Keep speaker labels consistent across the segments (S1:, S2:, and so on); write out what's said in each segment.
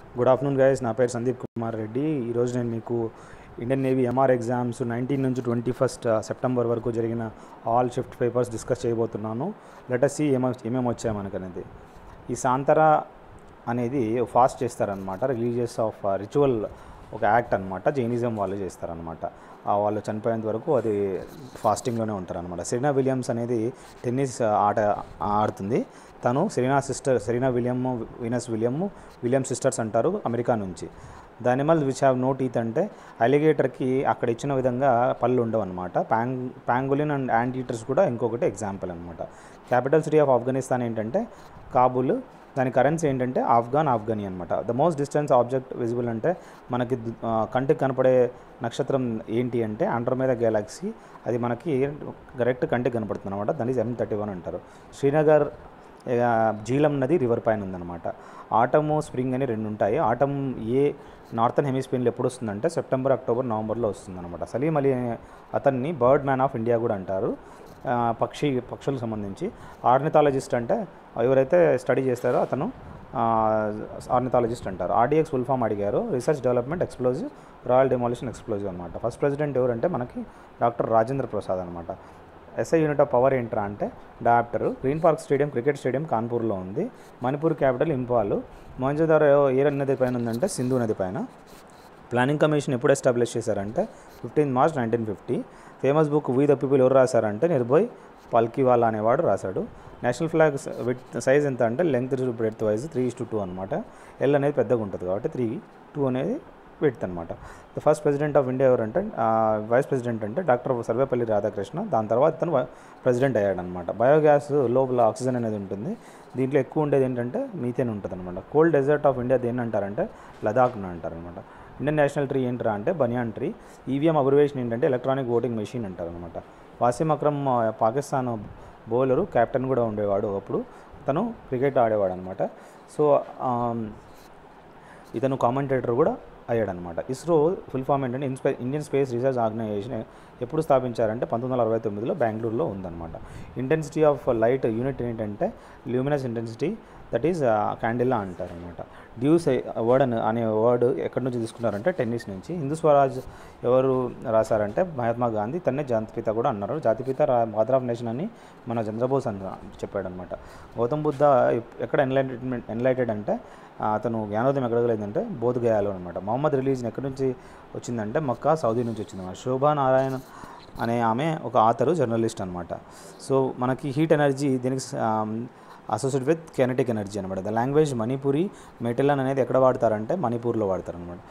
S1: Good afternoon guys నా పేరు సందీప్ కుమార్ రెడ్డి ఈరోజు నేను మీకు Indian Navy MR exams nineteen నుంచి ట్వంటీ ఫస్ట్ సెప్టెంబర్ వరకు జరిగిన ఆల్ షిఫ్ట్ పేపర్స్ డిస్కస్ చేయబోతున్నాను లెటర్ సి ఏమ ఏమేమి వచ్చాయి మనకనేది ఈ సాంతరా అనేది ఫాస్ట్ చేస్తారనమాట రిలీజియస్ ఆఫ్ రిచువల్ ఒక యాక్ట్ అనమాట జైనిజం వాళ్ళు చేస్తారనమాట ఆ వాళ్ళు చనిపోయేంత వరకు అది ఫాస్టింగ్లోనే ఉంటారనమాట సెరీనా విలియమ్స్ అనేది టెన్నిస్ ఆట ఆడుతుంది తను Serena sister Serena William Venus William William sisters అంటారు అమెరికా నుంచి the animal which have no teeth అంటే అలిగేటర్కి అక్కడ ఇచ్చిన విధంగా పళ్ళు ఉండవు అనమాట ప్యాంగ్ ప్యాంగులిన్ అండ్ యాంట్ ఈటర్స్ కూడా ఇంకొకటి ఎగ్జాంపుల్ అనమాట క్యాపిటల్ సిటీ ఆఫ్ ఆఫ్ఘనిస్తాన్ ఏంటంటే కాబుల్ దాని కరెన్సీ ఏంటంటే ఆఫ్ఘాన్ ఆఫ్ఘనీ అనమాట the most distance object visible అంటే మనకి దు- ఆ, కంటికి కనపడే నక్షత్రం ఏంటి అంటే అండర్మేద గెలాక్సీ అది మనకి డైరెక్ట్ కంటికి కనపడుతుంది అనమాట దాని ఎం థర్టీ వన్ అంటారు శ్రీనగర్ ఆ, జీలం నది రివర్ పైన ఉందన్నమాట ఆటము స్ప్రింగ్ అని రెండు ఉంటాయి ఆటం ఏ నార్థన్ హెమిస్ఫియర్లో ఎప్పుడు వస్తుందంటే సెప్టెంబర్ అక్టోబర్ నవంబర్లో వస్తుందన్నమాట సలీం అలీ అనే అతన్ని బర్డ్ మ్యాన్ ఆఫ్ ఇండియా కూడా అంటారు ఆ, పక్షి పక్షులకు సంబంధించి ఆర్నిథాలజిస్ట్ అంటే ఎవరైతే స్టడీ చేస్తారో అతను ఆర్నిథాలజిస్ట్ అంటారు ఆర్డీఎక్స్ ఫుల్ ఫామ్ అడిగారు research development explosive royal demolition explosive అనమాట ఫస్ట్ ప్రెసిడెంట్ ఎవరంటే మనకి డాక్టర్ రాజేంద్ర ప్రసాద్ అనమాట ఎస్ఐ యూనిట్ ఆఫ్ పవర్ ఏంట్రా అంటే డాప్టర్ green park stadium cricket stadium కాన్పూర్లో ఉంది మణిపూర్ క్యాపిటల్ ఇంపాల్ మొహంజోదారో ఏ నది పైన ఉందంటే సింధు నది పైన ప్లానింగ్ కమిషన్ ఎప్పుడు ఎస్టాబ్లిష్ చేశారంటే fifteen March nineteen fifty famous book we the people ఎవరు రాశారంటే నిర్భయ్ పల్కివాలా అనేవాడు రాశాడు నేషనల్ ఫ్లాగ్ విత్ సైజ్ ఎంత అంటే length to breadth wise three is to two అనమాట ఎల్ అనేది పెద్దగా ఉంటుంది కాబట్టి త్రీ టూ అనేది విడ్త్ అనమాట the first president of India ఎవరంటే వైస్ ప్రెసిడెంట్ అంటే డాక్టర్ సర్వేపల్లి రాధాకృష్ణ దాని తర్వాత తను ప్రెసిడెంట్ అయ్యాడనమాట బయోగ్యాస్ లోపల ఆక్సిజన్ అనేది ఉంటుంది దీంట్లో ఎక్కువ ఉండేది ఏంటంటే మీథేన్ ఉంటుంది అనమాట కోల్డ్ డెజర్ట్ ఆఫ్ ఇండియా దేన్ని అంటారంటే లదాఖ్ అని అంటారనమాట ఇండియన్ నేషనల్ ట్రీ ఏంటరా అంటే బనియాన్ ట్రీ ఈవీఎం అబ్రివేషన్ ఏంటంటే ఎలక్ట్రానిక్ ఓటింగ్ మెషిన్ అంటారనమాట వాసిం అక్రమ్ ఆ, పాకిస్తాన్ బౌలరు కెప్టెన్ కూడా ఉండేవాడు అప్పుడు తను క్రికెట్ ఆడేవాడు అనమాట సో ఆమ్, ఇతను కామెంటేటర్ కూడా అయ్యాడనమాట ఇస్రో ఫుల్ ఫామ్ ఏంటంటే ఇన్స్పే ఇండియన్ స్పేస్ రీసెర్చ్ ఆర్గనైజేషన్ ఎప్పుడు స్థాపించారంటే పంతొమ్మిది వందల అరవై తొమ్మిదిలో బెంగళూరులో ఉందన్నమాట ఇంటెన్సిటీ ఆఫ్ లైట్ యూనిట్ ఏంటంటే luminous intensity that is candela అంటారనమాట డ్యూస్ వర్డ్ అని అనే వర్డ్ ఎక్కడి నుంచి తీసుకున్నారంటే టెన్నిస్ నుంచి హిందూ స్వరాజ్ ఎవరు రాశారంటే మహాత్మా గాంధీ తన్నే జాతిపిత కూడా అన్నారు జాతిపిత రా మదర్ ఆఫ్ నేషన్ అని మన చంద్రబోస్ అని చెప్పాడనమాట గౌతమ్ బుద్ధ ఎక్కడ ఎన్లైటెడ్మెంట్ ఎన్లైటెడ్ అంటే ఆ, అతను జ్ఞానోదయం ఎక్కడ కలిగిందంటే బోధగయాలో అనమాట మొహమ్మద్ రిలీజన్ ఎక్కడి నుంచి వచ్చిందంటే మక్కా సౌదీ నుంచి వచ్చిందన్నమాట శోభా నారాయణ అనే ఆమె ఒక ఆథరు జర్నలిస్ట్ అనమాట సో మనకి హీట్ ఎనర్జీ దీనికి అసోసియేట్ విత్ కెనటిక్ ఎనర్జీ అనమాట ద లాంగ్వేజ్ మణిపూరి మెటలన్ అనేది ఎక్కడ వాడతారంటే మణిపూర్లో వాడతారు అనమాట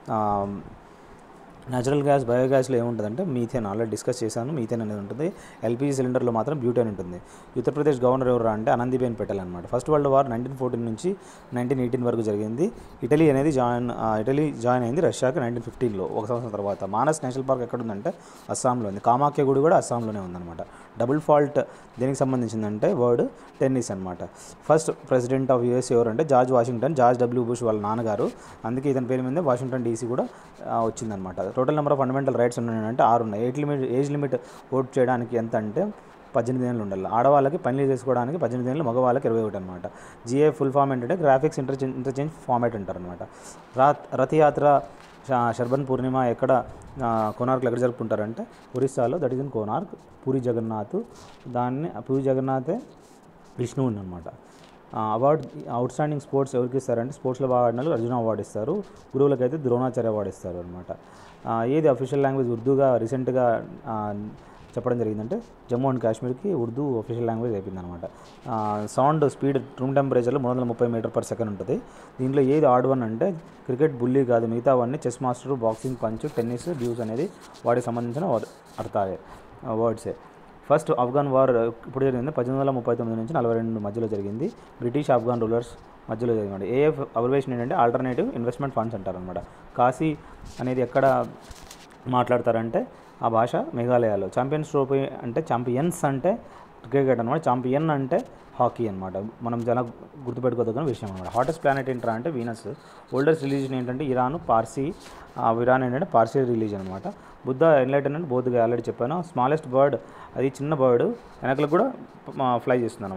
S1: న్యాచురల్ గ్యాస్ బయోగ్యాస్లో ఏముంటుందంటే మీథేన్ ఆల్రెడీ డిస్కస్ చేశాను మీథేన్ అనేది ఉంటుంది ఎల్పిజి సిలిండర్లో మాత్రం బ్యూటేన్ ఉంటుంది ఉత్తరప్రదేశ్ గవర్నర్ ఎవరు అంటే ఆనందీబేన్ పటేల్ అనమాట first world war nineteen fourteen నుంచి నైన్టీన్ ఎయిటీన్ వరకు జరిగింది ఇటలీ అనేది జాయిన్ ఆ, ఇటలీ జాయిన్ అయింది రష్యాకి నైన్టీన్ ఫిఫ్టీన్లో ఒక సంవత్సరం తర్వాత మానస్ నేషనల్ పార్క్ ఎక్కడ ఉందంటే అస్సాంలో ఉంది కామాఖ్య గుడి కూడా అస్సాంలోనే ఉందన్నమాట డబుల్ ఫాల్ట్ దేనికి సంబంధించిందంటే వర్డ్ టెన్నిస్ అనమాట ఫస్ట్ ప్రెసిడెంట్ ఆఫ్ యూఎస్ ఎవరు అంటే George Washington George W Bush వాళ్ళ నాన్నగారు అందుకే ఇతని పేరు మీద వాషింగ్టన్ డీసీ కూడా ఆ, వచ్చిందనమాట total number of fundamental rights ఉన్నాయంటే ఆరు ఉన్నాయి age limit age limit vote చేయడానికి ఎంత అంటే పద్దెనిమిది ఏళ్ళు ఉండాలి ఆడవాళ్ళకి పనులు చేసుకోవడానికి పద్దెనిమిది ఏళ్ళు మగవాళ్ళకి ఇరవై ఒకటి అనమాట జిఏ ఫుల్ ఫామ్ ఏంటంటే గ్రాఫిక్స్ ఇంటర్చేంజ్ ఇంటర్చేంజ్ ఫార్మాట్ అంటారు అనమాట రాత్ రథయాత్ర శ- శర్బన్ పూర్ణిమ ఎక్కడ ఆ, కోనార్క్లో ఎక్కడ జరుపుకుంటారంటే ఒరిస్సాలో that is in Konark Puri Jagannath దాన్ని పూరి జగన్నాథే విష్ణువు అనమాట అవార్డ్ అవుట్ స్టాండింగ్ స్పోర్ట్స్ ఎవరికి ఇస్తారంటే స్పోర్ట్స్లో బాగా ఆడిన వాళ్ళకి అర్జున అవార్డు ఇస్తారు గురువులకైతే ద్రోణాచార్య అవార్డు ఇస్తారు అనమాట ఏది అఫీషియల్ లాంగ్వేజ్ ఉర్దూగా రీసెంట్గా చెప్పడం జరిగిందంటే జమ్మూ అండ్ కాశ్మీర్కి ఉర్దూ అఫీషియల్ లాంగ్వేజ్ అయిపోయింది అనమాట సౌండ్ స్పీడ్ రూమ్ టెంపరేచర్లో మూడు వందల ముప్పై మీటర్ పర్ సెకండ్ ఉంటుంది దీంట్లో ఏది ఆడ్ వన్ అంటే క్రికెట్ బుల్లీ కాదు మిగతావన్నీ chess master boxing punch tennis deuce అనేది వాటికి సంబంధించిన వ- అర్థాలే వర్డ్సే ఫస్ట్ ఆఫ్ఘన్ వార్ ఇప్పుడు జరిగింది పద్దెనిమిది వందల ముప్పై తొమ్మిది నుంచి నలభై రెండు మధ్యలో జరిగింది బ్రిటిష్ ఆఫ్ఘన్ రూలర్స్ మధ్యలో జరిగింది ఏఎఫ్ అబ్రివేషన్ ఏంటంటే ఆల్టర్నేటివ్ ఇన్వెస్ట్మెంట్ ఫండ్స్ అంటారనమాట కాశీ అనేది ఎక్కడ మాట్లాడతారంటే ఆ భాష మేఘాలయాలో ఛాంపియన్స్ ట్రోఫీ అంటే ఛాంపియన్స్ అంటే క్రికెట్ అనమాట ఛాంపియన్ అంటే హాకీ అనమాట మనం చాలా గుర్తుపెట్టుకోదగిన విషయం అనమాట హాటెస్ట్ ప్లానెట్ ఏంట్రా అంటే వీనస్ ఓల్డెస్ట్ రిలీజన్ ఏంటంటే ఇరాన్ పార్సీ ఆ ఇరాన్ ఏంటంటే పార్సీ రిలీజన్ అనమాట బుద్ధ ఎన్లైటన్ అంటే బోధగా ఆల్రెడీ చెప్పాను స్మాలెస్ట్ బర్డ్ అది చిన్న బర్డ్ వెనకలకు కూడా ఫ్లై చేస్తుంది అనమాట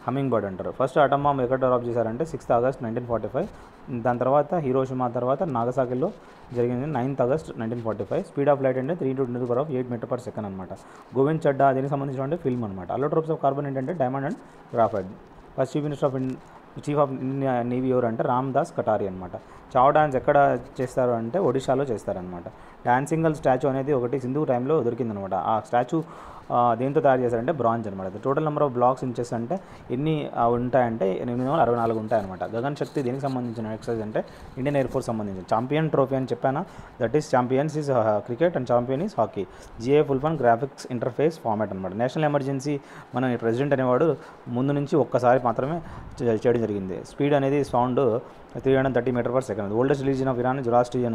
S1: హమ్మింగ్ బర్డ్ అంటారు ఫస్ట్ అటమ్ బాంబ్ ఎక్కడ డ్రాప్ చేశారంటే sixth August nineteen forty five దాని తర్వాత హీరోషిమా తర్వాత నాగసాకిలో జరిగింది ninth August nineteen forty five speed of light అంటే three to twenty power of eight metre per second అనమాట గోవింద్ చడ్డా దీనికి సంబంధించిన ఫిల్మ్ అనమాట అల్లోట్రోప్స్ ఆఫ్ కార్బన్ ఏంటంటే diamond and graphite first chief minister of chief of India navy ఎవరు అంటే రామ్ దాస్ కటారి అనమాట చావ్ dance ఎక్కడ చేస్తారు అంటే ఒడిశాలో చేస్తారనమాట డాన్సింగల్ స్టాచ్యూ అనేది ఒకటి సింధు టైంలో దొరికిందనమాట ఆ స్టాచ్యూ దేంతో తయారు చేశారంటే బ్రాంజ్ అనమాట total number of blocks inches అంటే ఎన్ని ఆ, ఉంటాయంటే ఎనిమిది వందల అరవై నాలుగు ఉంటాయన్నమాట గగన్ శక్తి దేనికి సంబంధించిన ఎక్సర్సైజ్ అంటే ఇండియన్ ఎయిర్ ఫోర్స్ సంబంధించిన ఛాంపియన్ ట్రోఫీ అని చెప్పానా that is champions is cricket and champion is hockey G A full form graphics interface format అనమాట నేషనల్ ఎమర్జెన్సీ మన ప్రెసిడెంట్ అనేవాడు ముందు నుంచి ఒక్కసారి మాత్రమే చే- చేయడం జరిగింది స్పీడ్ అనేది sound three hundred thirty metre per second oldest religion of Iran Zoroastrian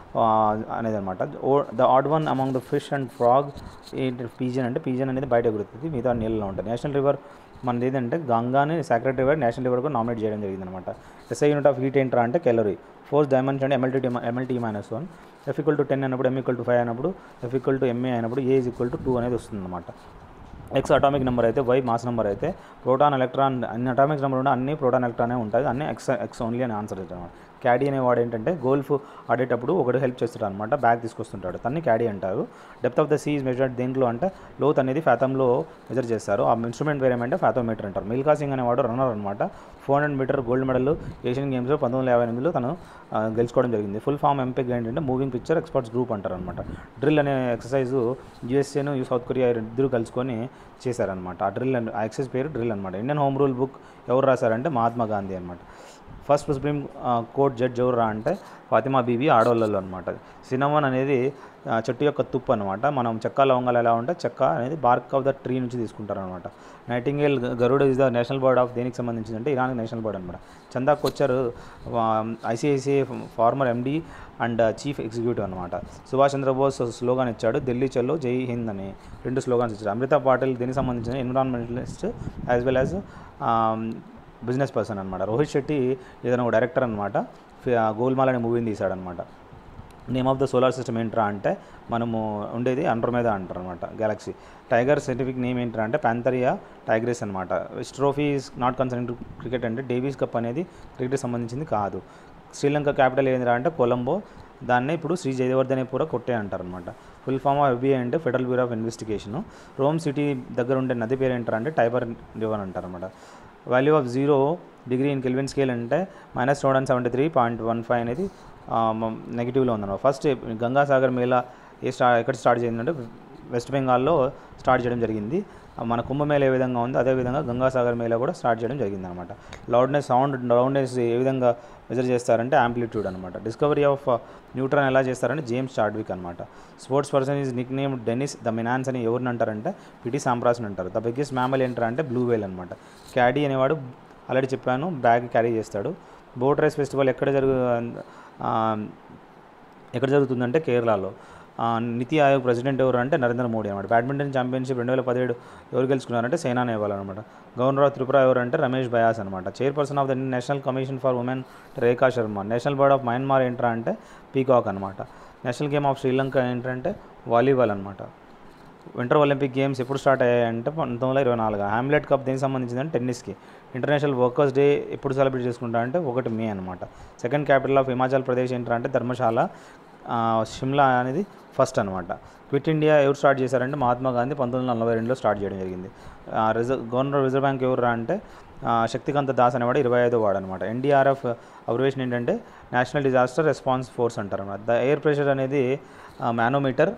S1: అనేది అనమాట the odd one among the fish and frog ఏంటి పీజన్ అంటే పీజన్ అనేది బయట ఎగురుతుంది మిగతా నీళ్ళలో ఉంటుంది నేషనల్ రివర్ మనది ఏంటంటే గంగాని సాక్రెట్ రివర్ నేషనల్ రివర్కు నామినేట్ చేయడం జరిగింది అనమాట ఎస్ఐ యూనిట్ ఆఫ్ హీట్ ఏంట్రా అంటే కెలరీ ఫోర్స్ డైమెన్షన్ అంటే MLT MLT minus one F equal to ten అయినప్పుడు ఎం ఈక్వల్ టు ఫైవ్ అయినప్పుడు ఎఫ్ ఈక్వల్ టు ఎంఏ అయినప్పుడు A is equal to two అనేది వస్తుంది అనమాట ఎక్స్ అటామిక్ నెంబర్ అయితే వై మాస్ నెంబర్ అయితే ప్రోటాన్ ఎలక్ట్రాన్ అన్ని అటామిక్ నెంబర్ ఉంటే అన్ని ప్రోటాన్ ఎలక్ట్రానే ఉంటుంది అన్ని ఎక్స్ ఎక్స్ ఓన్లీ అని ఆన్సర్ అనమాట క్యాడీ అనేవాడు ఏంటంటే గోల్ఫ్ ఆడేటప్పుడు ఒకటి హెల్ప్ చేస్తాడు అనమాట బ్యాగ్ తీసుకొస్తుంటాడు తన్ని క్యాడీ అంటారు depth of the seas measured దేంట్లో అంటే లోత్ అనేది ఫ్యాతంలో మెజర్ చేస్తారు ఆ ఇన్స్ట్రుమెంట్ వేరే అంటే ఫ్యాథోమీటర్ అంటారు మిల్కా సింగ్ అనేవాడు రన్నర్ అనమాట four hundred metre gold medal Asian గేమ్స్లో పంతొమ్మిది వందల యాభై ఎనిమిదిలో తను ఆ, గెలుచుకోవడం జరిగింది ఫుల్ ఫామ్ ఎంపిక్ ఏంటంటే మూవింగ్ పిక్చర్ ఎక్స్పర్ట్స్ గ్రూప్ అంటారు అనమాట డ్రిల్ అనే ఎక్సర్సైజ్ యూఎస్ఏను సౌత్ కొరియా ఇద్దరు కలుసుకొని చేశారనమాట ఆ డ్రిల్ ఆ ఎక్సర్సైజ్ పేరు డ్రిల్ అనమాట ఇండియన్ హోమ్ రూల్ బుక్ ఎవరు రాశారంటే మహాత్మా గాంధీ అనమాట ఫస్ట్ సుప్రీం కోర్ట్ జడ్జ్ ఎవరు రా అంటే ఫాతిమా బీబీ ఆడవాళ్ళలో అనమాట సినమన్ అనేది ఆ, చెట్టు యొక్క తుప్పు అనమాట మనం చెక్క లవంగాలు ఎలా ఉంటే చెక్క అనేది బార్క్ ఆఫ్ ద ట్రీ నుంచి తీసుకుంటారు అనమాట nightingale Garud is the national bird of దేనికి సంబంధించింది అంటే ఇరాన్ నేషనల్ బర్డ్ అనమాట Chanda Kochhar ICICI former MD and chief executive అనమాట సుభాష్ చంద్రబోస్ స్లోగాన్ ఇచ్చాడు ఢిల్లీ చల్లో జై హింద్ అని రెండు స్లోగాన్స్ ఇచ్చాడు అమృత పాటిల్ దీనికి సంబంధించిన environmentalist as well as business person అనమాట రోహిత్ శెట్టి ఏదైనా ఒక డైరెక్టర్ అనమాట గోల్మాల్ అనే మూవీని తీశాడనమాట name of the solar system ఏంట్రా అంటే మనము ఉండేది అండ్రోమేదా అంటారు అనమాట గెలాక్సీ టైగర్ సైంటిఫిక్ నేమ్ ఏంట్రా అంటే ప్యాంతరియా టైగ్రెస్ అనమాట which trophy is not concern to cricket అంటే డేవిస్ కప్ అనేది క్రికెట్ సంబంధించింది కాదు శ్రీలంక క్యాపిటల్ ఏందిరా అంటే కొలంబో దాన్నే ఇప్పుడు శ్రీ జయవర్ధనేపుర కొట్టే అంటారు అనమాట ఫుల్ ఫామ్ ఆఫ్ ఎఫ్బీఐ అంటే federal bureau of investigation Rome city దగ్గర ఉండే నది పేరు ఏంటారు అంటే టైబర్ రివర్ అంటారు అనమాట value of zero degree in Kelvin scale అంటే minus two hundred seventy three point one five అనేది నెగిటివ్లో ఉందన్నమాట ఫస్ట్ గంగాసాగర్ మేళా ఏ స్టా ఎక్కడ స్టార్ట్ చేసిందంటే వెస్ట్ బెంగాల్లో స్టార్ట్ చేయడం జరిగింది ఆ మన కుంభమేళ ఏ విధంగా ఉందో అదేవిధంగా గంగాసాగర్ మేళా కూడా స్టార్ట్ చేయడం జరిగింది అనమాట లౌడ్నెస్ సౌండ్ లౌడ్నెస్ ఏ విధంగా మెజర్ చేస్తారంటే యాంప్లిట్యూడ్ అనమాట డిస్కవరీ ఆఫ్ న్యూట్రాన్ ఎలా చేస్తారంటే జేమ్స్ చాడ్విక్ అనమాట sports person is nick name Denis the menace అని ఎవరిని అంటారంటే పిటి సాంప్రాస్ని అంటారు ద బిగ్గెస్ట్ మ్యామల్ ఏంటారంటే బ్లూ వేల్ అనమాట క్యాడీ అనేవాడు ఆల్రెడీ చెప్పాను బ్యాగ్ క్యారీ చేస్తాడు బోట్ రేస్ ఫెస్టివల్ ఎక్కడ జరుగు ఆ, ఎక్కడ జరుగుతుందంటే కేరళలో ఆ, నీతి ఆయోగ్ ప్రెసిడెంట్ ఎవరు అంటే నరేంద్ర మోడీ అనమాట బ్యాడ్మింటన్ ఛాంపియన్షిప్ రెండు వేల పదిహేడు ఎవరు గెలుచుకున్నారంటే సేనా నెహ్వాల్ అనమాట గవర్నర్ ఆఫ్ త్రిపుర ఎవరు అంటే రమేష్ బయాస్ అనమాట chairperson of the national commission for women Rekha Sharma national board of Myanmar ఏంట్రా అంటే పీకాక్ అనమాట నేషనల్ గేమ్ ఆఫ్ శ్రీలంక ఏంటంటే వాలీబాల్ అనమాట వింటర్ ఒలింపిక్ గేమ్స్ ఎప్పుడు స్టార్ట్ అయ్యాయంటే పంతొమ్మిది వందల ఇరవై నాలుగు హ్యామ్లెట్ కప్ దేనికి సంబంధించిందంటే టెన్నిస్కి ఇంటర్నేషనల్ వర్కర్స్ డే ఎప్పుడు సెలబ్రేట్ చేసుకుంటా అంటే ఒకటి మే అనమాట second capital of Himachal Pradesh ఏంటంటే ధర్మశాల ఆ, షిమ్లా అనేది ఫస్ట్ అనమాట క్విట్ ఇండియా ఎవరు స్టార్ట్ చేశారంటే మహాత్మా గాంధీ పంతొమ్మిది వందల నలభై రెండులో స్టార్ట్ చేయడం జరిగింది ఆ, రిజర్వ్ గవర్నర్ రిజర్వ్ బ్యాంక్ ఎవరు అంటే ఆ, శక్తికాంత దాస్ అనేవాడు ఇరవై ఐదో వాడు అనమాట ఎన్డీఆర్ఎఫ్ అబ్రివేషన్ ఏంటంటే నేషనల్ డిజాస్టర్ రెస్పాన్స్ ఫోర్స్ అంటారు అనమాట ద ఎయిర్ ప్రెషర్ అనేది మానోమీటర్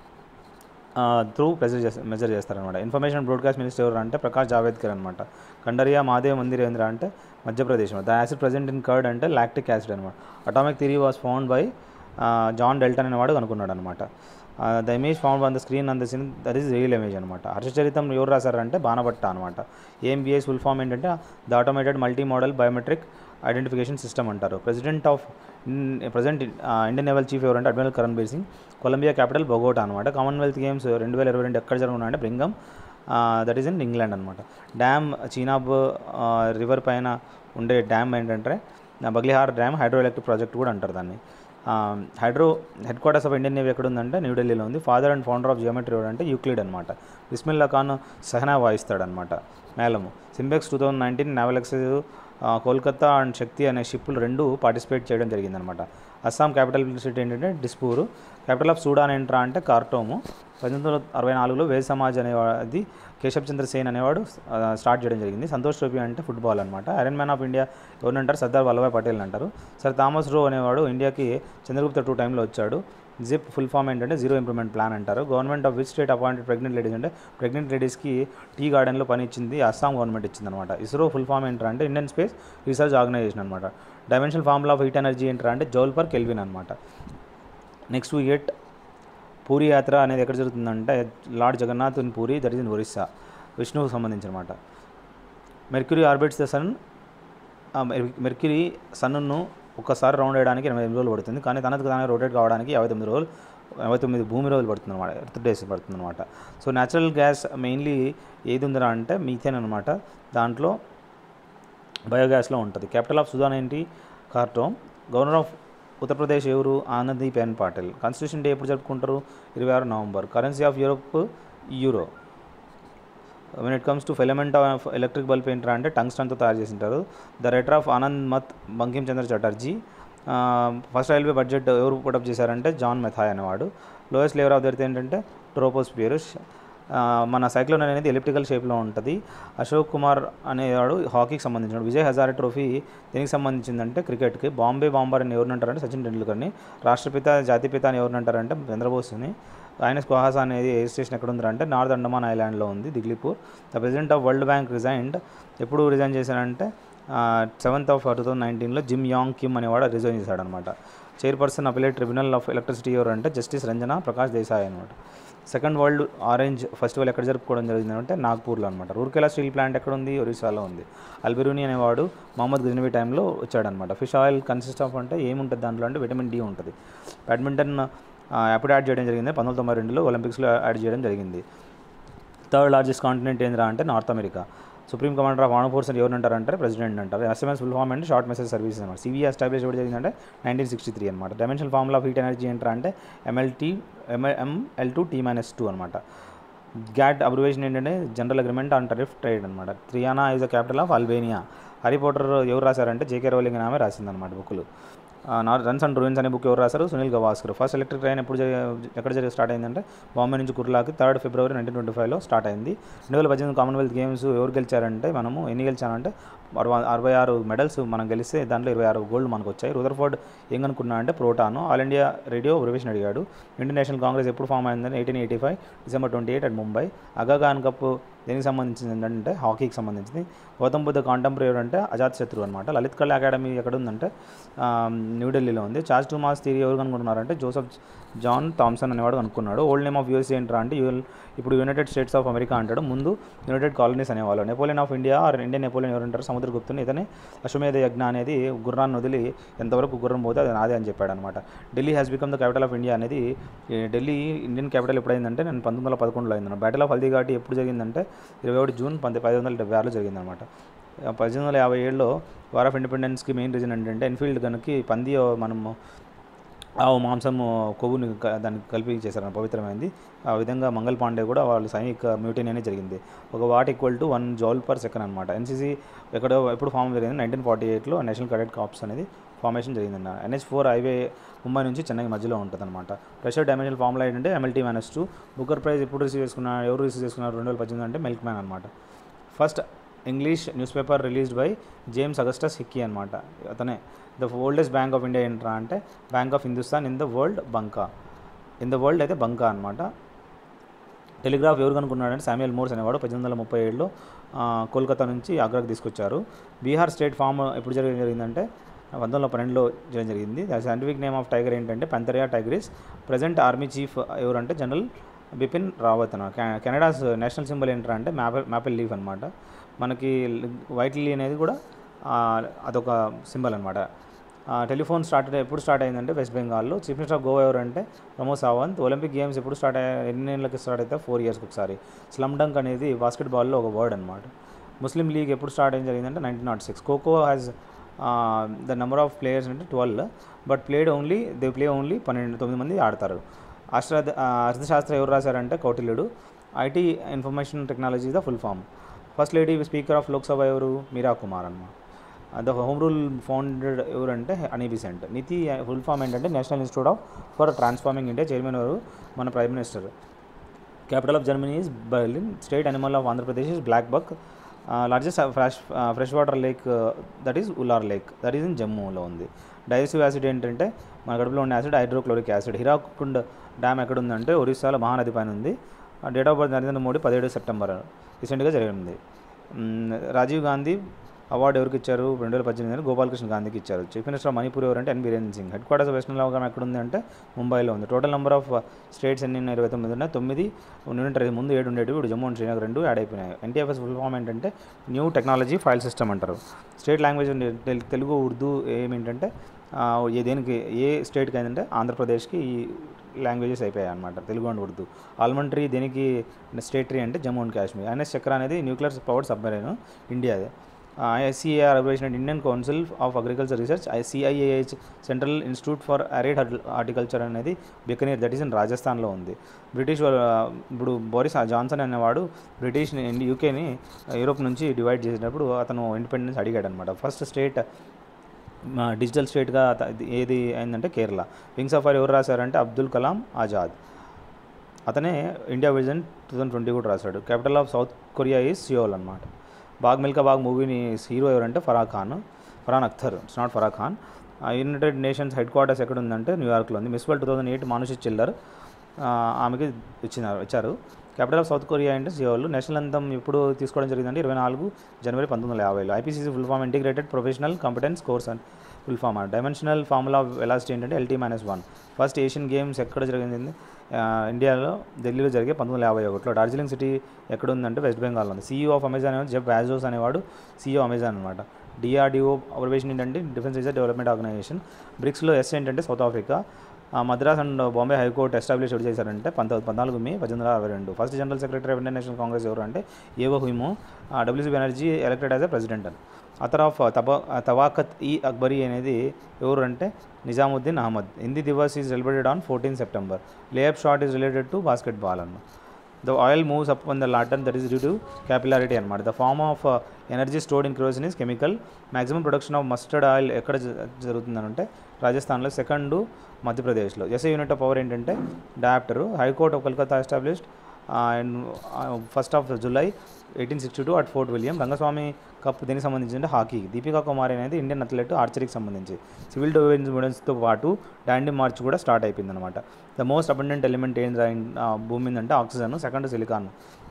S1: త్రూ ప్రెజర్ చేస్తా మెజర్ చేస్తారనమాట ఇన్ఫర్మేషన్ బ్రాడ్కాస్ట్ మినిస్టర్ ఎవరు అంటే ప్రకాష్ జావేద్కర్ అనమాట కండరియా మాదేవ్ మందిరేంద్ర అంటే Madhya Pradesh the acid present in curd అంటే లాక్టిక్ యాసిడ్ అనమాట atomic theory was found by John Dalton అనేవాడు కనుక్కున్నాడు అనమాట the image found on the screen on the scene that is real image అనమాట హర్షచరితం ఎవరు రాశారంటే బాణభట్ట అనమాట ఏఎంబిఎస్ ఫుల్ ఫామ్ ఏంటంటే the automated multi modal biometric identification system అంటారు president of present Indian naval chief ఎవరంటే admiral Karambir Singh Colombia capital Bogota అనమాట Commonwealth games రెండు వేల ఇరవై రెండు ఎక్కడ జరుగుతున్నాయంటే Birmingham that is in England అనమాట డ్యామ్ చీనాబ్ రివర్ పైన ఉండే డ్యామ్ ఏంటంటే Baglihar dam hydro electric project కూడా అంటారు దాన్ని hydro headquarters of Indian navy ఎక్కడ ఉందంటే న్యూఢిల్లీలో ఉంది father and founder of geometry అంటే యూక్లిడ్ అనమాట బిస్మిల్లా ఖాన్ సహనా వాయిస్తాడనమాట మేళము SIMBEX two thousand nineteen naval exercise Kolkata and Shakti అనే షిప్లు రెండు పార్టిసిపేట్ చేయడం జరిగిందనమాట అస్సాం క్యాపిటల్ సిటీ ఏంటంటే డిస్పూర్ క్యాపిటల్ ఆఫ్ సూడాన్ ఏంట్రా అంటే కార్టోము పంతొమ్మిది వందల అరవై నాలుగులో వేద సమాజ్ అనేవాది కేశవ్ చంద్ర సేన్ అనేవాడు ఆ, స్టార్ట్ చేయడం జరిగింది సంతోష్ ట్రోఫీ అంటే ఫుట్బాల్ అనమాట ఐరన్ మ్యాన్ ఆఫ్ ఇండియా ఎవరినంటారు సర్దార్ వల్లభాయ్ పటేల్ అంటారు సర్ థామస్ రో అనేవాడు ఇండియాకి చంద్రగుప్త టూ టైంలో వచ్చాడు జిప్ ఫుల్ ఫామ్ ఏంటంటే జీరో ఇంప్రూవ్మెంట్ ప్లాన్ అంటారు government of which state appointed pregnant ladies అంటే ప్రెగ్నెంట్ లేడీస్కి టీ గార్డెన్లో పని ఇచ్చింది అస్సాం గవర్నమెంట్ ఇచ్చింది అనమాట ఇస్రో ఫుల్ ఫామ్ ఏంటంటే అంటే ఇండియన్ స్పేస్ రీసెర్చ్ ఆర్గనైజేషన్ అనమాట dimensional formula of heat energy ఏంటంటే అంటే జౌల్ పర్ కెల్విన్ అనమాట నెక్స్ట్ ఎయిట్ పూరి యాత్ర అనేది ఎక్కడ జరుగుతుందంటే lord Jagannath in Puri that is in Orissa విష్ణువుకు సంబంధించి అనమాట Mercury orbits the sun Mercury సన్ను ఒక్కసారి రౌండ్ వేయడానికి ఎనభై ఎనిమిది రోజులు పడుతుంది కానీ తనకు తానే రొటేట్ కావడానికి యాభై తొమ్మిది రోజులు యాభై తొమ్మిది భూమి రోజులు పడుతుంది అనమాట ఎర్త్ డేస్ పడుతుంది అనమాట సో న్యాచురల్ గ్యాస్ మెయిన్లీ ఏది ఉందిరా అంటే మీథేన్ అనమాట దాంట్లో బయోగ్యాస్లో ఉంటుంది క్యాపిటల్ ఆఫ్ సుదాన్ ఏంటి కార్టోమ్ గవర్నర్ ఆఫ్ ఉత్తరప్రదేశ్ ఎవరు ఆనందీ పెన్ పాటిల్ కాన్స్టిట్యూషన్ డే ఎప్పుడు జరుపుకుంటారు ఇరవై ఆరు November currency of Europe euro when it comes to filament of electric bulb ఏంటంటే అంటే టంగ్స్టన్తో తయారు చేసింటారు the writer of Anand Math Bankim Chandra Chatterjee first railway budget ఎవరు పుటప్ చేశారంటే జాన్ మెథాయ్ అనేవాడు లోయెస్ట్ లేవర్ ఆఫ్ దొరికితే ఏంటంటే ట్రోపోస్పియర్ మన సైక్లోన్ అనేది ఎలిప్టికల్ షేప్లో ఉంటుంది అశోక్ కుమార్ అనేవాడు హాకీకి సంబంధించిన విజయ్ హజారే ట్రోఫీ దేనికి సంబంధించిందంటే క్రికెట్కి బాంబే బాంబర్ అని ఎవరిని అంటారంటే సచిన్ టెండూల్కర్ని రాష్ట్రపిత జాతిపిత అని ఎవరిని అంటారంటే చంద్రబోస్ని ఆయన స్క్వాహాస్ అనేది ఏ స్టేషన్ ఎక్కడ ఉందంటే నార్త్ అండమాన్ ఐలాండ్లో ఉంది Diglipur the president of world bank resigned ఎప్పుడు రిజైన్ చేశారంటే సెవెంత్ ఆఫ్ టూ థౌసండ్ నైన్టీన్లో జిమ్ యాంగ్ కిమ్ అనేవాడు రిజైన్ చేశాడనమాట chairperson appellate tribunal of electricity ఎవరు అంటే జస్టిస్ రంజన ప్రకాష్ దేశాయ్ అనమాట సెకండ్ వరల్డ్ ఆరెంజ్ ఫెస్టివల్ ఎక్కడ జరుపుకోవడం జరిగింది అంటే నాగ్పూర్లో అనమాట రూర్కెలా స్టీల్ ప్లాంట్ ఎక్కడ ఉంది ఒరిస్సాలో ఉంది అల్బెరూని అనేవాడు మహమ్మద్ గజనవి టైంలో వచ్చాడనమాట ఫిష్ ఆయిల్ కన్సిస్ట్ ఆఫ్ అంటే ఏముంటుంది దాంట్లో అంటే విటమిన్ డి ఉంటుంది బ్యాడ్మింటన్ ఆ, ఎప్పుడు యాడ్ చేయడం జరిగింది పంతొమ్మిది వందల తొంభై రెండులో ఒలింపిక్స్లో యాడ్ చేయడం జరిగింది థర్డ్ లార్జెస్ట్ కాంటినెంట్ ఏంద్రా అంటే North America supreme commander of arm force అని ఎవరు అంటారు అంటే ప్రెసిడెంట్ అంటారు ఎస్ఎంఎస్ ఫుల్ ఫామ్ అంటే షార్ట్ మెసేజ్ సర్వీసెస్ అనమాట సివిఏ ఎస్టాబ్లిష్ ఎవరు జరిగిందంటే నైన్టీన్ సిక్స్టీ త్రీ అనమాట dimensional formula of heat energy ఏంటంటే అంటే MLT ML two T minus two అనమాట గ్యాట్ అబ్రివేషన్ ఏంటంటే general agreement on tariff trade అనమాట Tirana is the capital of Albania Harry Potter ఎవరు రాశారంటే జేకే రోలింగ్ అని ఆమె రాసిందనమాట బుక్లు రన్స్ అండ్ రూయిన్స్ అనే బుక్ ఎవరు రాశారు Sunil Gavaskar first electric train ఎప్పుడు జరిగే ఎక్కడ జరిగి స్టార్ట్ అయిందంటే బాంబే నుంచి కుర్లాకి థర్డ్ ఫిబ్రవరి నైన్టీన్ ట్వంటీ ఫైవ్లో స్టార్ట్ అయింది రెండు వేల పద్దెనిమిది కామన్వెల్త్ గేమ్స్ ఎవరు గెలిచారంటే మనము ఎన్ని గెలిచామంటే అరవై అరవై ఆరు మెడల్స్ మనం గెలిస్తే దాంట్లో ఇరవై ఆరు గోల్డ్ మనకు వచ్చాయి రుదర్ఫోర్డ్ ఏం కనుక్కున్నా అంటే ప్రోటాను ఆల్ ఇండియా రేడియో ప్రవేశం అడిగాడు ఇండియన్ నేషనల్ కాంగ్రెస్ ఎప్పుడు ఫామ్ అయిందని eighteen eighty five December twenty eight at Mumbai Aga Khan దేనికి సంబంధించింది ఏంటంటే హాకీకి సంబంధించింది గౌతమ్ బుద్ధ కాంటెంపరీ అంటే అజాత్ శత్రు అనమాట లలిత్ కళ అకాడమీ ఎక్కడ ఉందంటే ఆ, న్యూఢిల్లీలో ఉంది చార్జ్ టూ మాస్ థియరీ ఎవరు కనుక్కుంటున్నారంటే జోసఫ్ జాన్ థామ్సన్ అనేవాడు కనుక్కున్నాడు ఓల్డ్ నేమ్ ఆఫ్ యూఎస్ఏ ఏంట్రా అంటే యూఎల్ ఇప్పుడు యునైటెడ్ స్టేట్స్ ఆఫ్ అమెరికా అంటాడు ముందు యునైటెడ్ కాలనీస్ అనేవాళ్ళు Napoleon of India or Indian Napoleon ఎవరు అంటారు సముద్రగుప్తుని ఇతనే అశ్వమేధ యజ్ఞ అనేది గుర్రాన్ని వదిలి ఎంతవరకు గుర్రం పోతే అది నాదే అని చెప్పాడు అనమాట Delhi has become the capital of India అనేది ఈ ఢిల్లీ ఇండియన్ క్యాపిటల్ ఎప్పుడైందంటే నేను పంతొమ్మిది వందల పదకొండులో అయిందన్న బ్యాటిల్ ఆఫ్ హల్దీఘాటి ఎప్పుడు జరిగిందంటే ఇరవై ఒకటి జూన్ పంత పది వందల డెబ్బై ఆరులో జరిగిందనమాట పద్దెనిమిది వందల యాభై ఏడులో వార్ ఆఫ్ ఇండిపెండెన్స్కి మెయిన్ రీజన్ ఏంటంటే ఎన్ఫీల్డ్ గన్కి పంది మనము ఆ మాంసం కొవ్వుని క- దానికి కలిపి చేశారు పవిత్రమైంది ఆ విధంగా మంగల్ పాండే కూడా వాళ్ళ సైనిక మ్యూటిన్ అనేది జరిగింది ఒక watt equal to one joule per second అనమాట ఎన్సీసీ ఎక్కడో ఎప్పుడు ఫామ్ జరిగింది నైన్టీన్ ఫార్టీ ఎయిట్లో నేషనల్ క్రెడిట్ కాప్స్ అనేది ఫార్మేషన్ జరిగిందన్న ఎన్హెచ్ ఫోర్ హైవే ముంబై నుంచి చెన్నై మధ్యలో ఉంటుంది అనమాట ప్రెషర్ డైమెన్షనల్ ఫార్ములా ఏంటంటే MLT minus two Booker prize ఎప్పుడు రిసీవ్ చేసుకున్నారు ఎవరు రిసీవ్ చేసుకున్నారు రెండు వేల పద్దెనిమిది అంటే మిల్క్ మ్యాన్ అనమాట first English newspaper released by James Augustus Hicky అనమాట అతనే the oldest bank of India ఏంట్రా అంటే bank of Hindustan in the world బంకా ఇన్ ద వరల్డ్ అయితే బంకా అనమాట టెలిగ్రాఫ్ ఎవరు కనుక్కున్నాడంటే శామ్యుయల్ మోర్స్ అనేవాడు పద్దెనిమిది వందల ముప్పై ఏడులో ఆ, కోల్కతా నుంచి ఆగ్రాకి తీసుకొచ్చారు బీహార్ స్టేట్ ఫామ్ ఎప్పుడు జరిగి జరిగిందంటే పంతొమ్మిది వందల పన్నెండులో చేయడం జరిగింది సైంటిఫిక్ నేమ్ ఆఫ్ టైగర్ ఏంటంటే panthera tigris present army chief ఎవరంటే జనరల్ బిపిన్ రావత్ అన్న కె- కెనడాస్ నేషనల్ సింబల్ ఏంటంటే అంటే మ్యాపిల్ మ్యాపిల్ లీఫ్ అనమాట మనకి వైట్ లిల్లీ అనేది కూడా ఆ, అదొక సింబల్ అనమాట టెలిఫోన్ స్టార్ట్ ఎప్పుడు స్టార్ట్ అయిందంటే వెస్ట్ బెంగాల్లో చీఫ్ మినిస్టర్ ఆఫ్ గోవా ఎవరంటే ప్రమోద్ సావంత్ ఒలింపిక్ గేమ్స్ ఎప్పుడు స్టార్ట్ అయ్యాయి ఎన్ని ఏళ్ళకి స్టార్ట్ అయితే ఫోర్ ఇయర్స్కి ఒకసారి స్లమ్ డంక్ అనేది బాస్కెట్బాల్లో ఒక వర్డ్ అనమాట ముస్లిం లీగ్ ఎప్పుడు స్టార్ట్ అయ్యి జరిగిందంటే nineteen nought six kho kho has the number of players అంటే twelve but played only they play only పన్నెండు తొమ్మిది మంది ఆడతారు అష్ట అర్థశాస్త్రం ఎవరు రాశారంటే కౌటిల్యుడు IT information technology the full form first lady speaker of Lok Sabha ఎవరు మీరా కుమార్ అన్నమాట ద హోమ్ రూల్ ఫౌండెడ్ ఎవరంటే Annie Besant NITI full form ఏంటంటే national institute of for transforming India chairman ఎవరు మన prime minister capital of Germany is Berlin state animal of Andhra Pradesh is black buck largest fresh fresh water lake that is Wular lake that is in జమ్మూలో ఉంది digestive acid ఏంటంటే మన గడుపులో ఉన్న acid hydrochloric acid Hirakud dam ఎక్కడ ఉందంటే ఒరిస్సాలో మహానది పైన ఉంది date of birth Narendra Modi పదిహేడు సెప్టెంబర్ రీసెంట్గా జరిగింది మ్, రాజీవ్ గాంధీ అవార్డు ఎవరికి ఇచ్చారు రెండు వేల పద్దెనిమిది గోపాలకృష్ణ గాంధీకి ఇచ్చారు చీఫ్ మినిస్టర్ ఆఫ్ మణిపూర్ ఎవరంటే N Biren Singh headquarters of western లోకం ఎక్కడ ఉంది అంటే ముంబైలో ఉంది టోటల్ నెంబర్ ఆఫ్ స్టేట్స్ ఎన్ని ఉన్నాయి? ఇరవై తొమ్మిది ఉన్నాయి తొమ్మిది ఉండి ముందు ఏడు ఉండేవి ఇప్పుడు జమ్మూ అండ్ శ్రీనగర్ రెండు యాడ్ అయిపోయినాయి ఎన్టీఎఫ్ఎస్ ఫుల్ ఫామ్ ఏంటంటే న్యూ టెక్నాలజీ ఫైల్ సిస్టమ్ అంటారు స్టేట్ లాంగ్వేజ్ తెలు- తెలుగు ఉర్దూ ఏమేంటంటే ఆ, ఏ దేనికి ఏ స్టేట్కి ఏంటంటే ఆంధ్రప్రదేశ్కి ఈ లాంగ్వేజెస్ అయిపోయాయి అనమాట తెలుగు అండ్ ఉర్దూ ఆల్మంట్రీ దేనికి స్టేట్ ట్రీ అంటే జమ్మూ అండ్ కాశ్మీర్ ఐఎన్ఎస్ చక్ర అనేది న్యూక్లియర్ పవర్డ్ సబ్మెరైన్ ఇండియాదే ICAR abbreviation Indian council of agriculture research ICIAH central institute for arid horticulture అనేది బికనీర్ దట్ ఈస్ ఇన్ రాజస్థాన్లో ఉంది బ్రిటిష్ వాళ్ళ- ఇప్పుడు బోరిస్ జాన్సన్ అనేవాడు బ్రిటిష్ యూకేని యూరోప్ నుంచి డివైడ్ చేసినప్పుడు అతను ఇండిపెండెన్స్ అడిగాడు అనమాట ఫస్ట్ స్టేట్ మా డిజిటల్ స్టేట్గా త- ఇది ఏది అయిందంటే కేరళ వింగ్స్ ఆఫ్ ఫైర్ ఎవరు రాశారంటే అబ్దుల్ కలాం ఆజాద్ అతనే India vision two thousand twenty కూడా రాశాడు capital of South Korea is Seoul అనమాట బాగ్ మిల్కా బాగ్ మూవీని హీరో ఎవరంటే Farah Khan Farhan Akhtar it's not Farah Khan United Nations headquarters ఎక్కడ ఉందంటే న్యూయార్క్లో ఉంది Miss World two thousand eight Manushi Chhillar ఆ, ఆమెకి ఇచ్చినారు ఇచ్చారు క్యాపిటల్ ఆఫ్ సౌత్ కొరియా అంటే సియోల్ నేషనల్ అంతం ఎప్పుడు తీసుకోవడం జరిగిందంటే ఇరవై నాలుగు జనవరి పంతొమ్మిది వందల యాభైలో IPCC full form integrated professional competence course and full form dimensional formula velocity ఏంటంటే LT minus one first Asian games ఎక్కడ జరిగింది ఆ, ఇండియాలో ఢిల్లీలో జరిగే పంతొమ్మిది వందల యాభై ఒకటిలో డార్జిలింగ్ సిటీ ఎక్కడ ఉందంటే వెస్ట్ బెంగాల్ ఉంది సీఈఓ ఆఫ్ అమెజాన్ ఏమో జెఫ్ బ్యాజోస్ అనేవాడు సీఈఓ అమెజాన్ అనమాట డిఆర్డిఓ అబ్జర్వేషన్ ఏంటంటే డిఫెన్స్ రీసెర్చ్ డెవలప్మెంట్ ఆర్గనైజేషన్ బ్రిక్స్లో ఎస్ ఏంటంటే సౌత్ ఆఫ్రికా ఆ, Madras and Bombay high court establish ఎవరు చేశారంటే పంత పద్నాలుగు మే పద్దెనిమిది వందల అరవై రెండు first general secretary of Indian National Congress ఎవరు అంటే A O Hume WC Banerjee elected as a president అని అతర్ ఆఫ్ తబా తవాకత్ ఈ అక్బరీ అనేది ఎవరు అంటే Nizamuddin Ahmad Hindi Diwas is celebrated on fourteen September layup shot is related to basket అన్న the oil moves up on the lantern that is due to capillarity అనమాట the form of energy stored in kerosene is chemical maximum production of mustard oil ఎక్కడ జ- జరుగుతుందనంటే రాజస్థాన్లో second మధ్యప్రదేశ్లో SI unit of power ఏంటంటే dioptre high court of Calcutta established and first of July eighteen sixty two at Fort William Rangaswami cup దీనికి సంబంధించి అంటే hockey Deepika కుమారి అనేది Indian athlete ఆర్చరీకి సంబంధించి సివిల్ డిఫెన్స్ మెడల్స్తో పాటు డాండీ మార్చ్ కూడా స్టార్ట్ అయిపోయింది అనమాట ద మోస్ట్ అబండెంట్ ఎలిమెంట్ ఏంటి భూమి మీద అంటే oxygen second silicon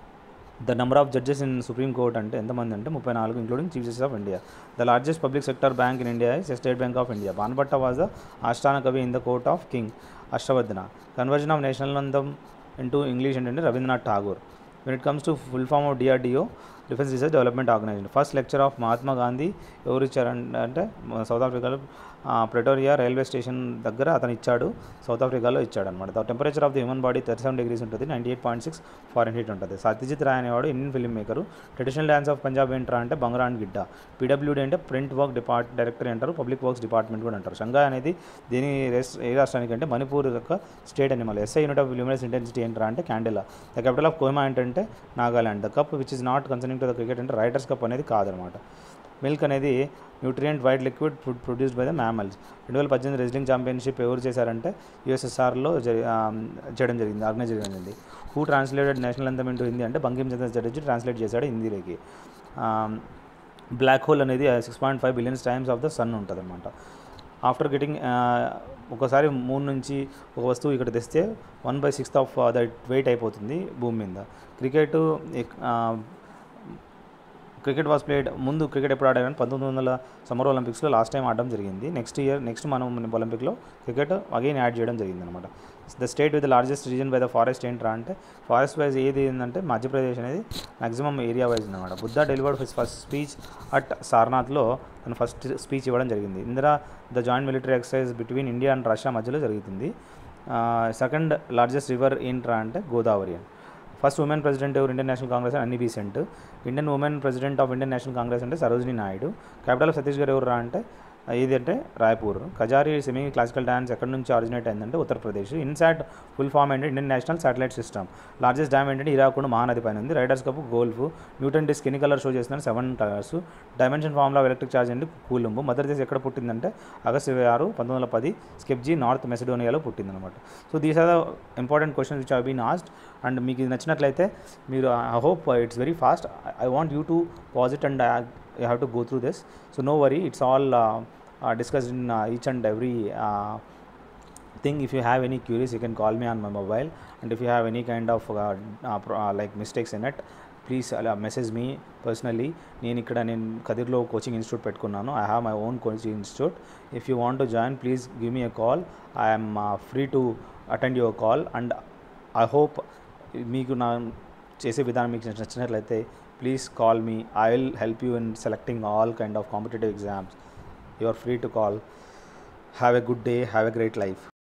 S1: the number of judges in Supreme Court అంటే ఎంతమంది అంటే ముప్పై నాలుగు including chief justice of India the largest public sector bank in India is State Bank of India Banabhatta was the asthana kavi in the court of king Harshavardhana conversion of national anthem into English ఏంటంటే Rabindranath Tagore when it comes to full form of DRDO defence research development organisation first lecture of Mahatma Gandhi ఎవరు ఇచ్చారంటే అంటే south ఆఫ్రికాలో ప్రెటోరియా railway station దగ్గర అతను ఇచ్చాడు south ఆఫ్రికాలో ఇచ్చాడు అనమాట the temperature of the human body thirty seven degrees ఉంటుంది ninety eight point six fahrenheit ఉంటుంది సత్యజిత్ రాయ్ అనేవాడు Indian film maker traditional dance of Punjab ఏంట్రా అంటే బంగ్రా అండ్ గిడ్డ పీడబ్ల్యూడీ అంటే ప్రింట్ వర్క్ డిపార్ట్ డైరెక్టర్ అంటారు పబ్లిక్ వర్క్స్ డిపార్ట్మెంట్ కూడా అంటారు షంఘాయ్ అనేది దీని రేస్ ఏ రాష్ట్రానికి అంటే మణిపూర్ యొక్క state animal SI unit of luminous intensity ఏంట్రా అంటే candela the capital of Kohima ఏంటంటే Nagaland the cup which is not concerning to the cricket అంటే రైడర్స్ కప్ అనేది కాదనమాట మిల్క్ అనేది nutrient white liquid food produced by the mammals రెండు వేల పద్దెనిమిది రెజ్లింగ్ ఛాంపియన్షిప్ ఎవరు చేశారంటే యూఎస్ఎస్ఆర్లో జరి ఆ, చేయడం జరిగింది ఆర్గనైజ్ జరిగింది who translated national anthem into Hindi అంటే బంకిం చంద్ర చటర్జీ ట్రాన్స్లేట్ చేశాడు హిందీలోకి బ్లాక్ హోల్ అనేది six point five billions times of the sun ఉంటుంది అనమాట ఆఫ్టర్ గెటింగ్ ఒకసారి మూన్ నుంచి ఒక వస్తువు ఇక్కడ తెస్తే one by sixth of that weight అయిపోతుంది భూమి మీద క్రికెట్ క్రికెట్ వాస్ ప్లేడ్ ముందు క్రికెట్ ఎప్పుడు ఆడారని పంతొమ్మిది వందల సమ్మర్ ఒలింపిక్స్లో లాస్ట్ టైం ఆడడం జరిగింది నెక్స్ట్ ఇయర్ నెక్స్ట్ మనం ఒలింపిక్లో క్రికెట్ అగైన్ యాడ్ చేయడం జరిగింది అనమాట the state with the largest region by the forest ఏంట్రా అంటే ఫారెస్ట్ వైజ్ ఏది ఏంటంటే మధ్యప్రదేశ్ అనేది మాక్సిమం ఏరియా వైజ్ అనమాట Buddha delivered his first speech at సార్నాథ్లో తన ఫస్ట్ స్పీచ్ ఇవ్వడం జరిగింది Indira the joint military exercise between India and Russia మధ్యలో జరుగుతుంది సెకండ్ లార్జెస్ట్ రివర్ ఏంట్రా అంటే గోదావరి అని ఫస్ట్ ఉమెన్ ప్రెసిడెంట్ ఎవరు ఇండియన్ నేషనల్ కాంగ్రెస్ అన్ని recent Indian women president of Indian National Congress అంటే సరోజిని నాయుడు క్యాపిటల్ ఆఫ్ ఛత్తీస్గఢ్ ఎవరు రా అంటే ఇది అంటే Raipur Kajari semi classical dance ఎక్కడి నుంచి ఆరిజినేట్ అయిందంటే ఉత్తరప్రదేశ్ ఇన్సాట్ ఫుల్ ఫామ్ ఏంటంటే Indian national satellite system largest dam ఏంటంటే ఇరాకుడు మహానది పైన ఉంది Ryder Cup golf Newton disc ఎన్ని కలర్ షో చేస్తున్నారు seven colours dimension formula of electric charge అంటే కూలుంబు మదర్ దేశ్ ఎక్కడ పుట్టిందంటే ఆగస్ట్ ఇరవై ఆరు పంతొమ్మిది వందల పది స్కెప్జీ నార్త్ మెసిడోనియాలో పుట్టిందనమాట so these are the important questions which have been asked and మీకు ఇది నచ్చినట్లయితే మీరు I hope it's very fast I want you to pause it and you have to go through this so no worry it's all discussed in uh, each and every uh, thing if you have any queries you can call me on my mobile and if you have any kind of uh, uh, pro- uh, like mistakes in it please అలా message me personally నేను ఇక్కడ నేను కదిర్లో coaching institute పెట్టుకున్నాను I have my own coaching institute if you want to join please give me a call I'm free to attend your call and I hope మీకు నా చేసే విధానం మీకు నచ్చినట్లయితే please call me I will help you in selecting all kind of competitive exams you are free to call have a good day have a great life